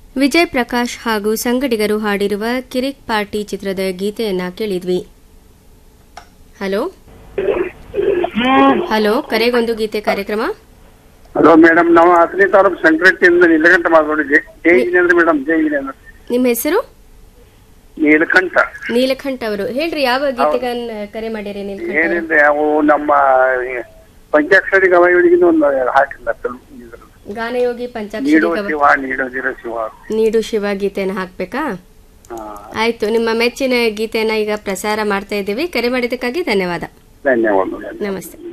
ವಿಜಯ್ ಪ್ರಕಾಶ್ ಹಾಗೂ ಸಂಗಡಿಗರು ಹಾಡಿರುವ ಕಿರಿಕ್ ಪಾರ್ಟಿ ಚಿತ್ರದ ಗೀತೆಯನ್ನ ಕೇಳಿದ್ವಿ ಹಲೋ ಹಲೋ ಕರೆಗೊಂದು ಗೀತೆ ಕಾರ್ಯಕ್ರಮ ಹಲೋ ಮೇಡಮ್ ನಾವು ಹತ್ತನೇ ತಾಲೂಕು ಸಂಕ್ರಾಂತಿಯಿಂದ ನೀಲಕಂಠ ಮಾತಾಡಿದ್ವಿ ಜೈ ಜಿನೇಂದ್ರ ಮೇಡಮ್ ಜೈ ಜಿನೇಂದ್ರ ನಿಮ್ಮ ಹೆಸರು ನೀಲಕಂಠ ನೀಲಕಂಠ ಅವರು ಹೇಳ್ರಿ ಯಾವ ಗೀತೆಗನ್ನ ಕರೆ ಮಾಡಿರಿ ನೀಲಕಂಠ ಅವರು? ಏನಿಲ್ಲ ಅವು ನಮ್ಮ ಪಂಚಾಕ್ಷರಿ ಗವಾಯಿಗಳಿಗಿಂತ ಒಂದು ಹಾಕಿಲ್ಲ film ಇದ್ರಲ್ಲಿ. ಗಾನಯೋಗಿ ಪಂಚಾಕ್ಷರಿ ನೀಡೋ ಗವ- ಶಿವ ನೀಡೋದಿರೋ ಶಿವ ನೀಡು ಶಿವ ಗೀತೆನ ಹಾಕ್ಬೇಕಾ ಹಾ, ಆಯ್ತು ನಿಮ್ಮ ಮೆಚ್ಚಿನ ಗೀತೆಯನ್ನ ಈಗ ಪ್ರಸಾರ ಮಾಡ್ತಾ ಇದ್ದೀವಿ ಕರೆ ಮಾಡಿದ್ದಕ್ಕಾಗಿ ಧನ್ಯವಾದ ಧನ್ಯವಾದ ನಮಸ್ತೆ